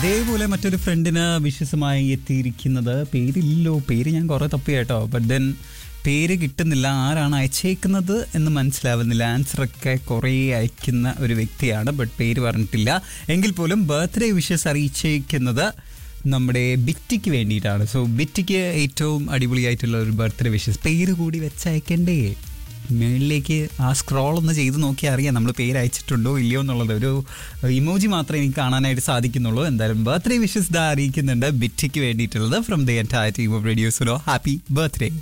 അതേപോലെ മറ്റൊരു ഫ്രണ്ടിന് വിശ്വസമായി എത്തിയിരിക്കുന്നത് പേരില്ലല്ലോ പേര് ഞാൻ കുറെ തപ്പി കേട്ടോ ബട്ട് ദെൻ പേര് കിട്ടുന്നില്ല ആരാണ് അയച്ചേക്കുന്നത് എന്ന് മനസ്സിലാവുന്നില്ല ആൻസറൊക്കെ കുറേ അയക്കുന്ന ഒരു വ്യക്തിയാണ് ബട്ട് പേര് പറഞ്ഞിട്ടില്ല എങ്കിൽ പോലും ബർത്ത്ഡേ വിഷസ് അറിയിച്ചേക്കുന്നത് നമ്മുടെ ബിറ്റിക്ക് വേണ്ടിയിട്ടാണ് സോ ബിറ്റിക്ക് ഏറ്റവും അടിപൊളിയായിട്ടുള്ള ഒരു ബർത്ത്ഡേ വിഷസ് പേര് കൂടി വെച്ചയക്കണ്ടേ മേളിലേക്ക് ആ സ്ക്രോൾ ഒന്ന് ചെയ്ത് നോക്കിയാൽ അറിയാം നമ്മൾ പേര് അയച്ചിട്ടുണ്ടോ ഇല്ലയോ എന്നുള്ളത് ഒരു ഇമോജി മാത്രമേ എനിക്ക് കാണാനായിട്ട് സാധിക്കുന്നുള്ളൂ എന്തായാലും ബർത്ത്ഡേ വിഷസ് ദാ അറിയിക്കുന്നുണ്ട് ബിറ്റിക്ക് വേണ്ടിയിട്ടുള്ളത് from the entire team of റേഡിയോസിലോ ഹാപ്പി ബർത്ത്ഡേ